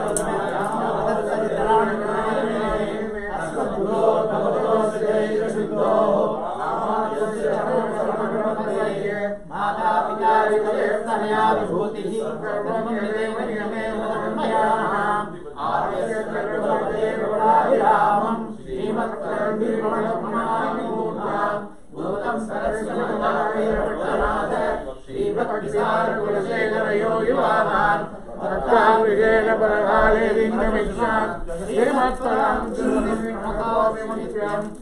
माता पिता वितयस्तनया विभूतिः सर्वं यदेव नियमेव धर्मयाः आर्यस्य सर्वदेवराभिरामं श्रीमत्करवीरमणमहामूर्धा भूतं सरस्वतीनाथ श्रीभक्तिसारकुलशेखरयो युवान् भक्ताविजेन परकाले लिङ्गमिच्छान् श्रीमत्परां श्रीमत्परां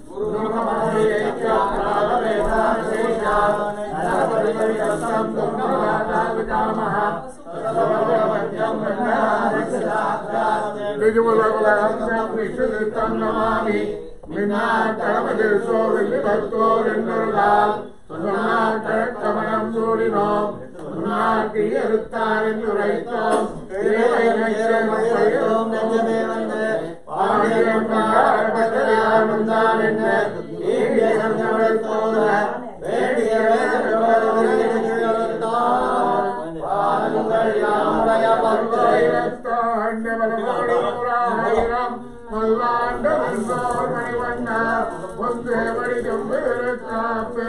நமாமி கமலம் சூடினோம் உரைத்தோம் நெஞ்சமே வந்து பாடியம் வந்தான் என்ன வேண்டிய மல்லாண்ட வந்தோர் மணிவண்ணா ஒன்றே வடிதம் வேறு காப்பு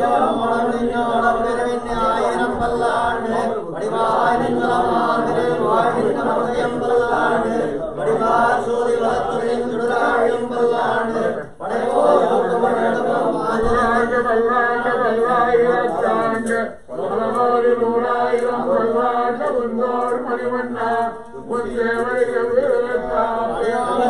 ஆயிரம் பல்லாண்டு வடிவாய் நின்றமாதிரி வாழ்கின்ற மதயம் பல்லாண்டு வடிவார் சூதி வளத்துறையின் சுடராழியும் பல்லாண்டு படைவோர் வல்லாண்டு வல்லாண்டு வல்லாயிரத்தாண்டு பலவாறு நூறாயிரம் வல்லாண்டு வந்தோர் மணிவண்ணா ஒன்றே வடிதம் வேறு காப்பு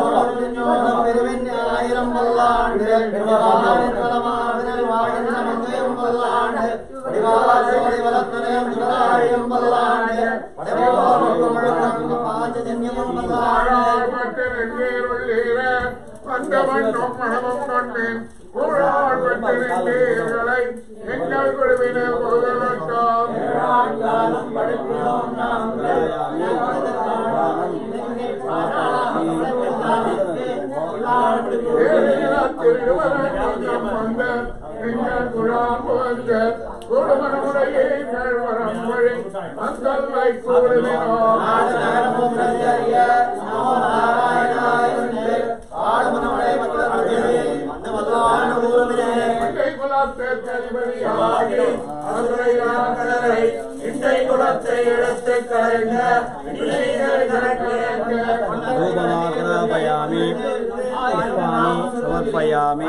ஆயிரம் பல்லாண்டு வடிவாய் வாழ்கின்ற மதயம் பல்லாண்டு வடிவார் சூதி வளத்துறையும் சுடராழியும் பல்லாண்டு படைவோர் பாஞ்சஜன்யமும் பல்லாண்டு வந்தவண்ணும் மனமும் கொண்டேன் கூழால் பெற்றிருந்தீர்களை எங்கள் குழுவின முதலட்டம் திருவரங்கம் வந்த எங்கள் குழாம் வந்த குடும்பமுடைய வரம் வழி மக்களை கூடுவினோம் இன்றை குலத்தை தளபதியாகி அவர்களை ஆக்கரை இன்றை குலத்தை எடுத்து கரைந்த धूपमाग्रापयामि पुष्पाणि समर्पयामि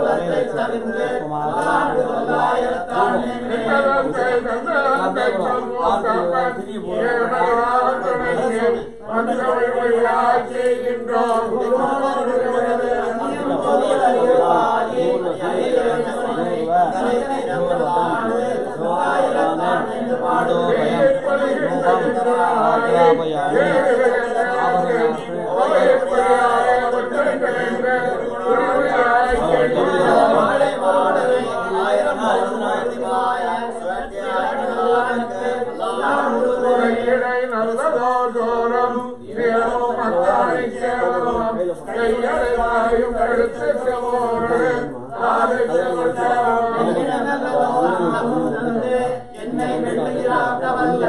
என்னை வெள்ளையிலாக்க வல்ல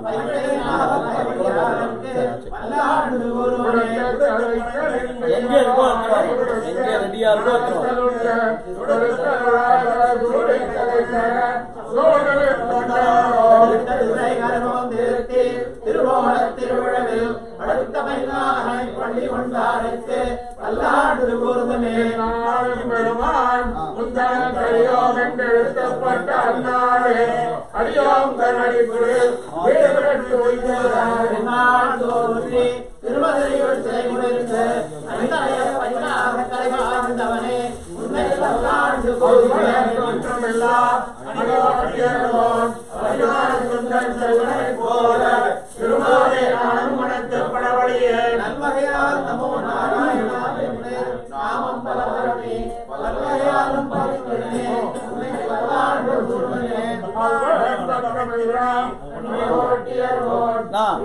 எங்க இருக்கோ எங்க ரெடியா இருக்கோ திருவோணத் திருவிழவில் அடுத்த மைனாகை பள்ளி கொண்டாருக்கு பல்லாண்டு திருபூர்வமே அடியோம் கண்ணடிக்குள் தோன்றி திருமதுரையில் சிலை முறைந்து அந்தனைய பையனாக கலை வாழ்ந்தவனே உன்னை பல்லாண்டு நல்வகையால் நமோ நாராயணா நாமம் பலவரமே பல்வகையாலும் பவித்திரனே உன்னை பல்லாண்டு பூர்வனே நான்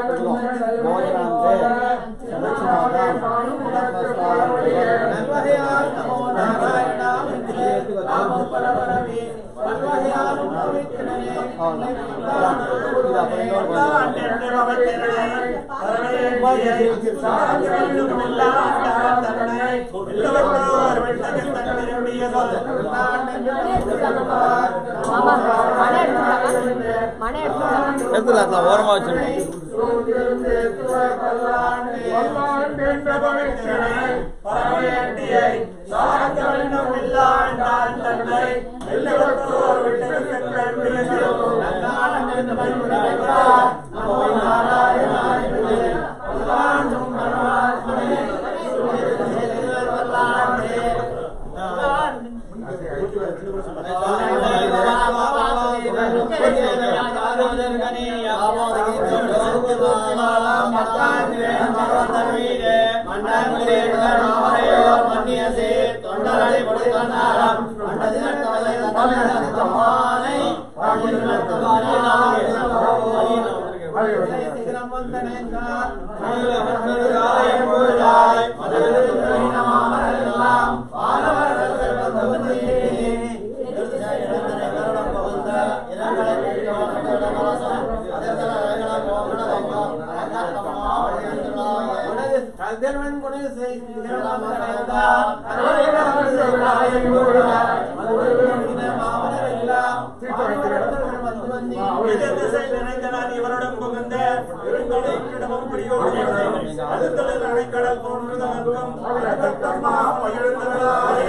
நல்வகையால் நமோ நாராயணா நாமம் பலவரமே பல்வகையாலும் பவித்திரனே மாமா மனை எடுத்துட்டாங்க மனை எடுத்துட்டாங்க எடுத்துலாம் ஓரமா வச்சிருக்கோம் இவருடன் புகுந்த பெருங்கடைக்கிடமும் பிரியோடு அடுத்தது அணைக்கடல் தோன்றுதற்கும் அழகத்தம்மா பகிர்ந்தவளாய்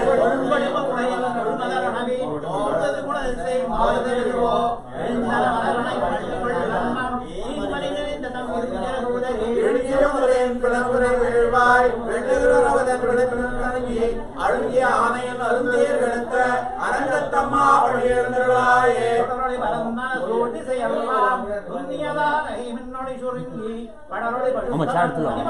அழுகிய ஆணையன் அருந்தேர்களுக்க அரங்கத்தம்மா வழியிருந்தாயே ஆமா, சார்த்துல வா.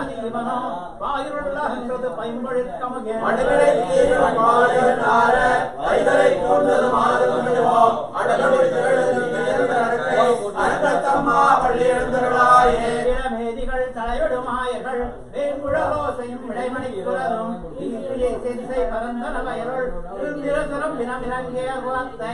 மடுகளை தீரும் மாலையனார வைகரை கூர்ந்தது மாதவோ அடலொளி தேடுது அரங்கத்தம்மா வழியிருந்தாயே மேதிகள் தலைவிடுமாயர்கள் வேங்குழலோசையும் விடைமணிக்குறதும் ஈட்டியை செதிசை பரந்தன வயலுள் இருந்திரசரம் தினமிறங்கிய குலத்தை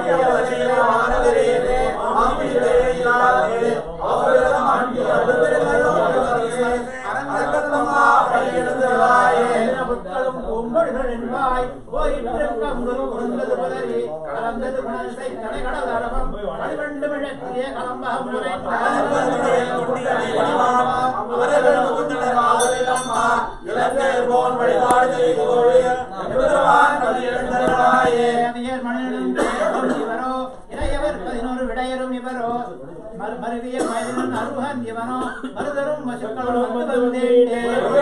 புட்களும் பூங்கொழிகள் என்பாய் போயிற்றிருக்கம் குரு குறுந்தது புதறி கலந்தது குணசை கடைகடல் அரவம் கல்வண்டு விழத்திய கலம்பகம் இவரோ இளையவர் பதினோரு விடையரும் இவரோ மறு- மருவிய மயிலும் அருகன் இவனோ மருதரும் மசுக்களும் வந்து வந்தேட்டே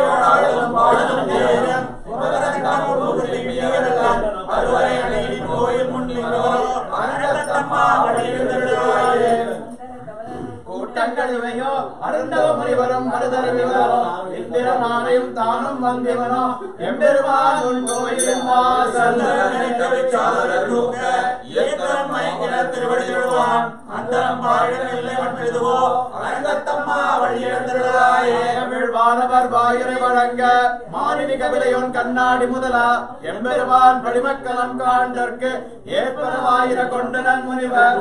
கூட்டங்கள் இவையோ அருந்தவ முனிவரும் மருதரும் இவரோ இந்திரனாரையும் தானும் வந்திவனோ எம்பெருமான் உன் கோயிலின் வாசல் வானவர் வாயுரை வழங்க மாநில கவிதையோன் கண்ணாடி முதலா எம்பெருமான் படிமக்கலம் காண்டற்கு ஏற்பனவாயிர கொண்டனன் முனிவர்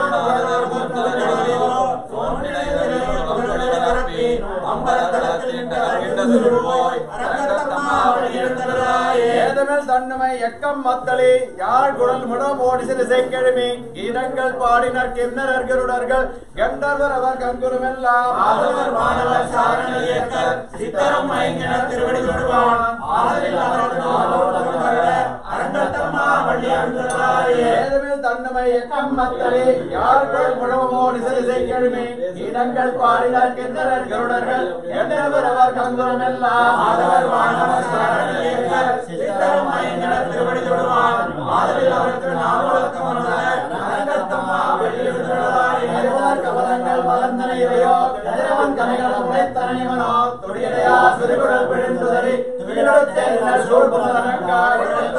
ஏதமில் தன்னுமை எக்கம் மத்தளி யாழ் குழல் முடம் ஓடி சிறு செய்கெழுமி கீதங்கள் பாடினர் கிண்ணறர் கருடர்கள் கண்டர்வர் அவர் கங்குருமெல்லாம் ஆதவர் மாணவர் சாரண இயக்கர் சித்தரம் மயங்கின திருவடி தொடுவான் ஆதரில் அவர்கள் ஆலோசனை வர அரங்கத்தம்மா வழி ஏதமில் தன்னுமை எக்கம் மத்தளி யாழ் குழல் முடம் ஓடி சிறு செய்கெழுமி கீதங்கள் பாடினர் கிண்ணறர் கருடர்கள் கண்டர்வர் அவர் கங்குருமெல்லாம் ஆதவர் மாணவர் சாரண இயக்கர் சித்தரம் மயங்கின திருவடி தொடுவான் ஆதரில் அவர்கள் ஆலோசனை வர அரங்கத்தம்மா வழி கவலங்கள் மலர்ந்தனையோ கதிரவன் கனைகளும் உழைத்தனைவனோ துடியடையா சிறுகுடல் பிழிந்துதறி துயிலெழுத்தேறினர் சூழ்புலனங்காய்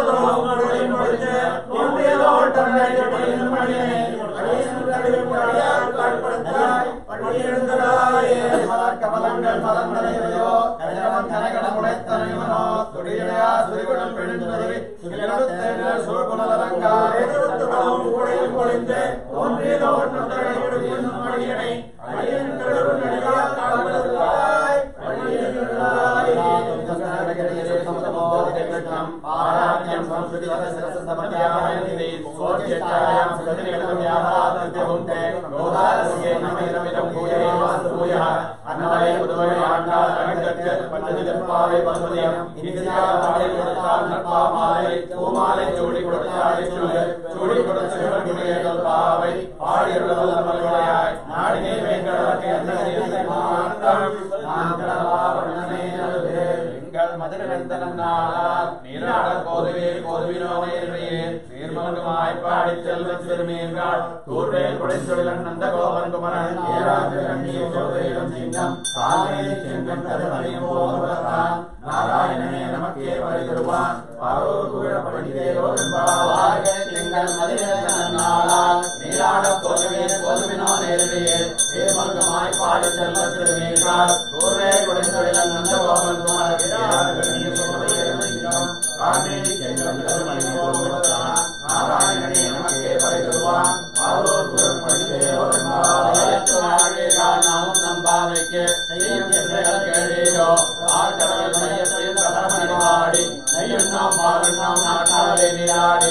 கவலங்கள் மலர்ந்தனையோ கதிரவன் கனைகளும் உழைத்தனைவனோ துடியடையா சிறுகுடல் பிழிந்துதறி துயிலெழுத்தேறினர் சூழ்புலனங்காய் சூடி கொடுத்தாடி சூடி கொடுத்த பாவை பாடியுள்ளது நம்மளுடையாய் நாடினே வேங்கடவர்க்கு எங்கள் மதுரவந்தனம் நாளால் நீராட கோதுவே கோதுவினோ நேரையே நீர்மலங்குமாய் பாடி செல்வ திருமீன்கள் கூர்வேல் குடைச்சொழிலன் நந்த கோபன் குமரன் ஏராஜ கண்ணீர் சோதரிடம் சிங்கம் காலையை செங்கம் கருமறையும் போவதான் நாராயணனே நமக்கே பரிதருவான் பார்வோர் குழப்படிதேரோ என்பாவாக எங்கள் மதுரவந்தனம் நாளால் நீராட கோதுவே கோதுவினோ நேரையே நீர்மலங்குமாய் பாடி செல்வ திருமீன்கள் கூர்வேல் குடைச்சொழிலன் நந்த கோபன் குமரன் ஏராஜ கண்ணீர் சோதரிடம் சிங்கம் காலையை செங்கம் கருமறையும் போவதான் நாராயணனே நமக்கே பரிதருவான் பார்வோர் குழப்படிதேரோ என்பாவாக நாமும் நம்பாவைக்கு செய்யும் எல்லைகள் கேளீரோ ஆழ்கடல் மையத்தையும் கடமணி பாடி நெய்யும் நாம் பாலும் நாம் நாட்டாலே நீராடி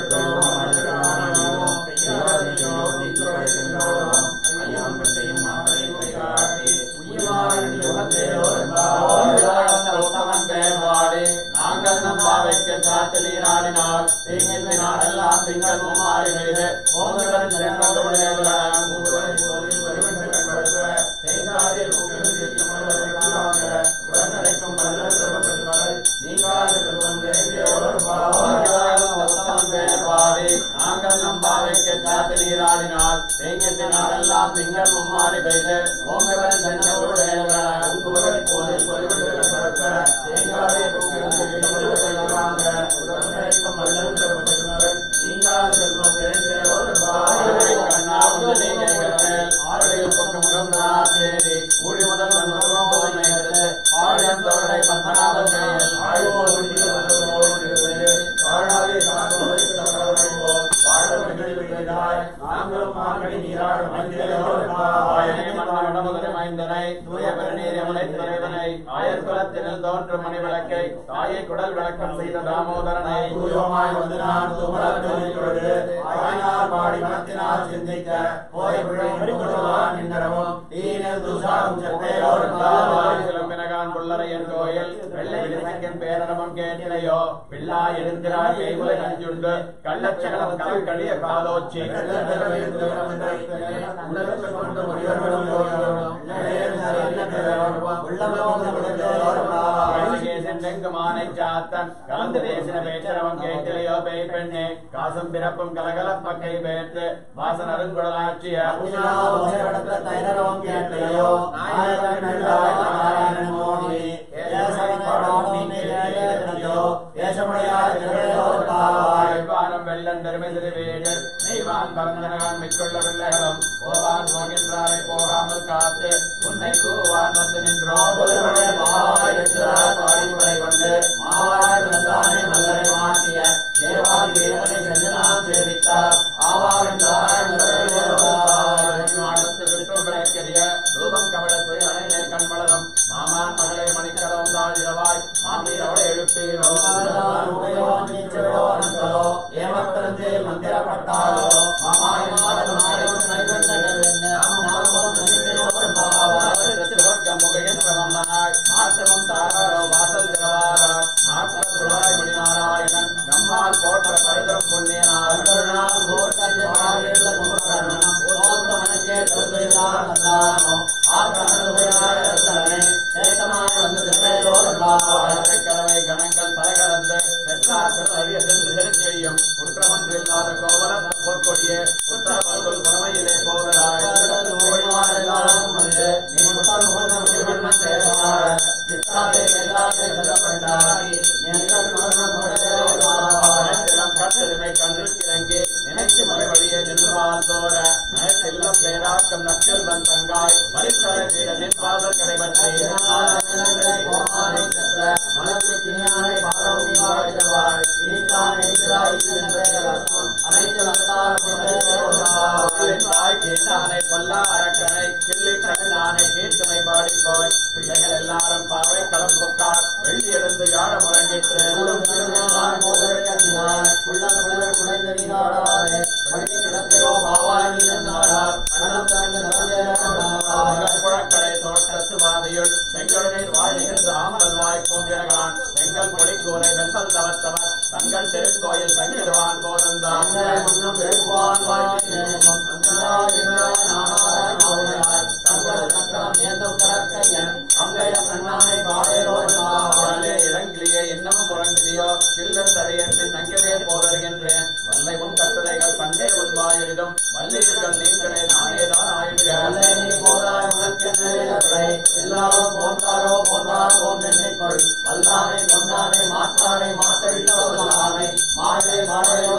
நாங்கள் நம்பாவைக்கு சாத்து நீராடினால் தீங்கின் நாடெல்லாம் திங்கள் மாறி பெய்து ஓங்குடன் சென்றவர்கள் நாங்கள் நம்பாவைக்கு சாத்து நீராடினால் தேங்கிட்டு நாடெல்லாம் திங்கள் மும்மாறி பெய்து ஓங்கவன் சென்றவர்கள் கோயில் பொறிவிட்டு தேங்காய் தோன்றும் மணி விளக்கை தாயை குடல் விளக்கம் செய்த தாமோதரனை தூயமாய் வந்து நான் துமரத்தொழிலோடு ஆயினார் பாடி மனத்தினால் சிந்திக்க போய் பிழைப்படுவான் என்றவும் தீனில் துஷாரும் செத்தையோர் கிளம்பினகான் புள்ளரையன் கோயில் வெள்ளை விழிசங்கன் பேரரவம் கேட்டிலையோ பிள்ளா எழுந்திராய் பேய்குலை நஞ்சுண்டு கள்ளச்சகலம் கலக்கடிய காலோச்சி சென்றெங்குமானை சாத்தன் கலந்து பேசின பேச்சரவம் கேட்டிலையோ பேய் பெண்ணே காசும் பிறப்பும் கலகலப்ப கை பேர்த்து வாசன் அருங்குடலாட்சிய வானம் வெள்ளம் பெருமை திருவேடு நெய்வான் பரந்தனகான் மிக்குள்ள பிள்ளைகளும் போவான் போகின்றாரை போகாமல் காத்து உன்னை கூவான் வந்து நின்றோ பாடிமுறை கொண்டு மாவாய் வந்தானே மல்லரை மாற்றிய தேவாதி தேவனை செஞ்சனாம் சேவித்தார் ஆவாரின் ரூபம் கமலத்துறை அணையிலே கண்மலரும் மாமான் மகளை மணிக்கரம் தாழிரவாய் மாமீர் அவளை எழுப்பீரோ ஏமத்திரந்தே மந்திரப்பட்டாரோ மாமாயின் மாதம் மாற்றமும் தாரோ வாசல் திரவாராய் நாட்டத்துவாய் மணிநாராயணன் நம்மால் போற்ற பரிதம் புண்ணியனார் கடமை கணங்கள் பலகலந்து பெற்றார்கள் அறிய சென்று செய்யும் குற்றமன்றில்லாத கோவலன் பொற்கொடியே குற்றவர்கள் புறமையிலே போவதாய் எல்லாரும் வந்து நீ முத்தம் முகந்தம் திருமணம் சேரமாற சித்தாதே எல்லாரே செல்லப்பட்டாரி கட்டெருமை கண்ணில் கிறங்கி நினைத்து மலை வழியே நின்று வாழ்ந்தோட நயத்தெல்லாம் பேராக்கம் நச்செல்வன் தங்காய் மறித்தர சீர நின்பாதல் கடைபற்றி மனதிற்கு ஞானை பாரவுவாய் இனித்தான் கேட்டானை கொல்லா அரக்கனை கிள்ளி கண்டானை கீர்த்தனை பாடி போய் பிள்ளைகள் எல்லாரும் பாவை களம்புக்கார் வெள்ளி எழுந்து யாழ முழங்கிட்டு குழக்கடை தோட்டத்து வாதையுள் செங்கடனை வாய் நிகழ்ந்து ஆம்பல் வாய் பூந்திரகான் செங்கல் பொடி கூரை வெண்பல் தவத்தவர் தங்கள் திருக்கோயில் தங்கிடுவான் போதந்தான் அவளே இளங்கிலியே இன்னமும் உறங்குதியோ சில்லர் தடையன் பின் அங்கவே போதருகின்றேன் வல்லை உன் கட்டளைகள் பண்டே உன் வாயிடும் வல்லையர்கள் நீங்களே நானே தான் ஆயிடுக எல்லாரும் போன்றாரோ போன்றார் போன் எண்ணிக்கொள் வல்லானை கொண்டானை மாற்றானை மாற்றவிட்டவர்களானை மாடே மாடையோ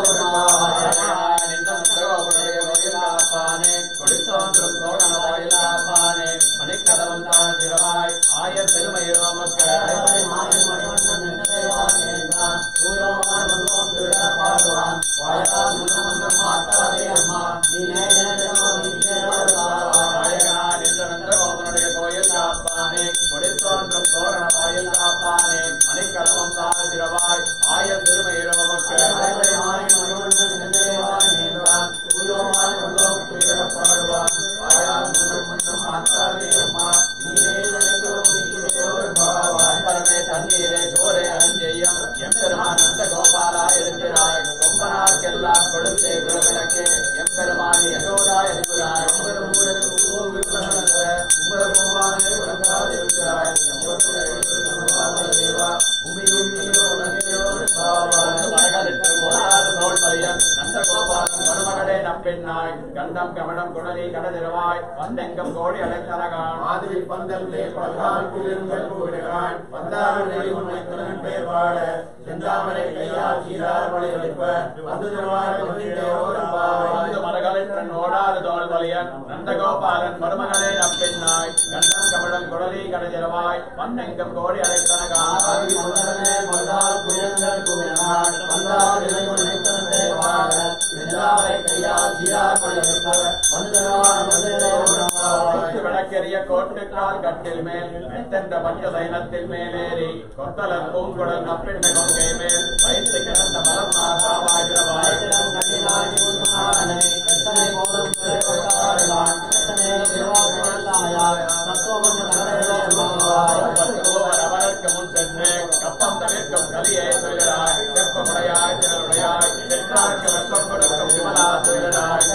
ஆயர் பெருமையோ மக்கள் மாறி மணிவண்ணன் என்னதையான் என்றான் சூரியமான வந்தோம் திட பாடுவான் வாயால் முன்னமந்த மாட்டாதே அம்மா நீ நேரோ நீ கோயில் காப்பானே கொடித்தோன்றும் தோரண வாயில் காப்பானே மணிக்கடவும் தாழ்திரவாய் ஆயர் திருமையிரோ மக்கள் மாறி மணிவண்ணன் என்னதையான் என்றான் சூரியமான வந்தோம் திட பாடுவான் வாயால் முன்னமந்த மாட்டாதே அம்மா நீ நேரோ நீ பரமே தண்ணீரே சோரே அஞ்செய்யம் எம்பெருமான் நந்த கோபாலா எழுந்திராய் கொம்பனார்க்கெல்லாம் கொடுத்தே விளக்கே எம்பெருமான் யசோதா எழுகிறாய் மருமகளே நம்பெண்ணாய் கண்டம் கமடம் குடலி கடதிரவாய் வந்தெங்கம் கோடி அழைத்தனகான் மாதிரி பந்தல்லே பல்கால் குளிருங்கள் கூடுகான் வந்தாருடைய உன்னை துணன் பேர் பாட செந்தாமரை கையால் சீரார் மலை வைப்ப வந்து திருவாய் வந்திட்டே ஒரு பாவாய் ஐந்து மரகளின் ஓடாது தோல் வலியன் நந்தகோபாலன் மருமகளே நம்பெண்ணாய் கண்டம் கமடம் குடலி கடதிரவாய் வந்தெங்கம் கோடி அழைத்தனகான் ஆதி மன்னரனே மறுநாள் குயங்கள் குவினான் வந்தார் இறை உன்னை துணன் பேர் பாட செந்தாமரை கையால் சீரார் மலை வைப்ப வந்து திருவாய் வந்திட்டே ஒரு பாவாய் கொத்து விளக்கெரிய கோட்டுக்கால் கட்டில் மேல் மெத்தென்ற பஞ்ச சைனத்தின் மேலேறி கொத்தலர் பூங்குடல் நப்பிண்ட கொங்கை மேல் வைத்து கிடந்த மலம் மாதாவாயிரவாய் கண்ணினாய் உன்மாறனை எத்தனை போதும் திருவள்ளாரிலான் எத்தனை திருவாக்குள்ளாயாய் தத்துவம் அவருக்கு முன் சென்று கப்பம் தவிர்க்கும் கலியை துயராய் செப்பமுடையாய் திறனுடையாய் சென்றார்க்கு வெப்பம் கொடுக்கும் விமலா துயராய்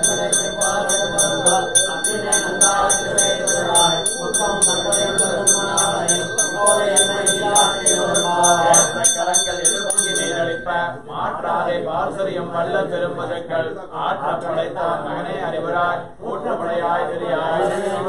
கரங்கள் எதிர்பொங்கி நீரளிப்ப மாற்றாரை பாசரியம் வல்ல பெருமதுக்கள் ஆற்ற படைத்தான் மகனே அறிவராய் ஊற்றமுடையாய் தெரியாய்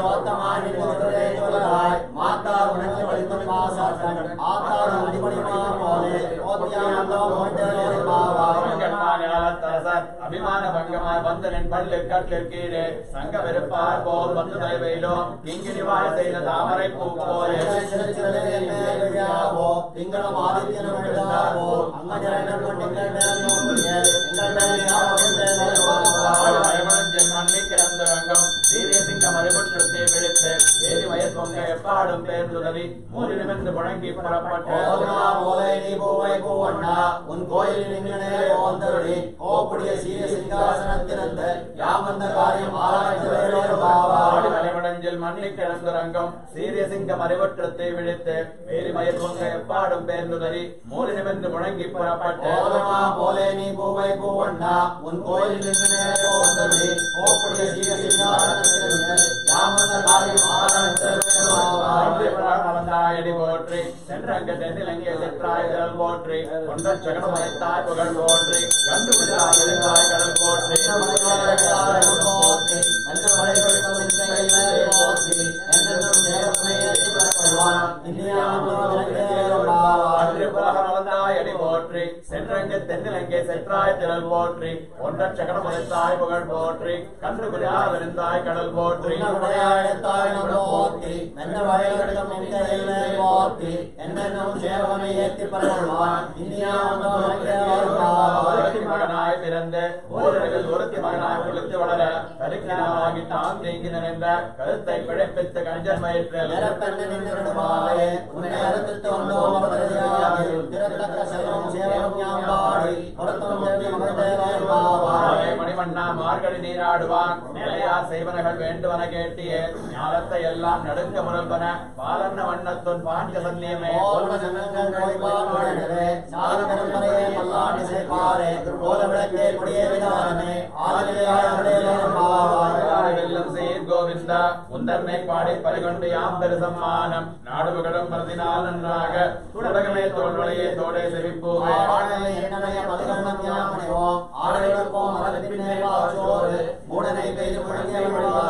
மாத்தார் உனக்கு வழிபடி மாசாட்டன் ஆத்தார் அடிபடிமா போலே ஓத்தியானந்தோ மோட்டே பாவாய் அரசர் அபிமான பங்கமாய் வந்தனின் பல்லு கட்டில் கீழே சங்க வெறுப்பார் போல் வந்து தலைவையிலும் கிங்கிணிவாய் செய்த தாமரை பூ போலே திங்களும் ஆதித்யனும் விழுந்தாவோ அங்கஜரங்கள் கொண்டிங்கள் பயமணஞ்சல் மண்ணி கிடந்த ரங்கம் சீரிய சிங்கம் அறிவுற்றத்தை விழித்து ஏறி வயற் பொங்க எப்பாடும் பேர்ந்துதவி மூறி நிமிர்ந்து முழங்கி புறப்பட்டு உன் கோயிலில் நின்றனே ஓந்தருளி ஓப்புடைய சீரிய சிங்காசனத்திலிருந்து யாமந்த காரியம் ஆராய்ந்து பாவா ஆடி மலைமணஞ்சில் மண்ணி கிடந்த ரங்கம் சீரிய சிங்கம் அறிவுற்றத்தை விழித்து ஏறி வயற் பொங்க எப்பாடும் பேர்ந்துதவி மூறி நிமிர்ந்து முழங்கி புறப்பட்டு ஓதமா போலே நீ பூவை பூவண்ணா உன் கோயில் நின்றனே ஓந்தருளி ஓப்புடைய சீரிய சிங்காசனத்திலிருந்து யாமந்த காரியம் ஆராய்ந்து வந்தாயடி போற்றி சென்றங்க தென்னிலங்கிய சென்றாய் திரள் போற்றி கொன்ற சகடம் வைத்தாய் புகழ் போற்றி கண்டு விழாய் கடல் போற்றி அன்று புலகம் வந்தாயடி போற்றி சென்றங்க தென்னிலங்கை சென்றாய் திரள் போற்றி கொன்ற சகடம் வைத்தாய் புகழ் போற்றி கன்று விழாய் கடல் போற்றி போற்றி போற்றி என்னென்னும் சேவனை ஏற்றி பரவான் இந்தியா ஒருத்தி மகனாய் பிறந்து ஊரர்கள் ஒருத்தி மகனாய் கொளுத்து வளர கருக்கினாகி தான் தேங்கி நிறைந்த கருத்தை பிழைப்பித்த கஞ்சன் வயிற்றில் நிறப்பெண்ணிருவாயே உன்னை அறுத்து கொண்டோ பிரதியாகி திறத்தக்க செல்வம் சேவம் ஞாபாடி பொருத்தம் தேவி மகதேவாய் ஆரே மணிவண்ணா மார்கழி நீராடுவான் நிலையார் செய்வனகள் வேண்டுவன கேட்டியே ஞானத்தை எல்லாம் நடுங்க முரல்வன பாலன்ன வண்ணத்துன் பாண்ட சன்னியமே ஓர்வ ஜனங்கள் நோய்பாடுடனே சாரபரம்பரையே மல்லாண்டு சேர்ப்பாரே கோல விளக்கே கொடியே விதானமே ஆதிலையாய் அருளே வெல்லம் சீர் கோவிந்தா உந்தன்னை பாடி பறிகொண்டு யாம் பெரு சம்மானம் நாடுபுகளும் பிரதினால் நன்றாக உலகமே தோல்வளையே தோடே செவிப்போமே ஆடலை எண்ணனைய மதுகண்ணம் யாமனைவோம் ஆடலுக்கும் மலர் பின்னே வாசோறு மூடனை பெய்து முழங்கிய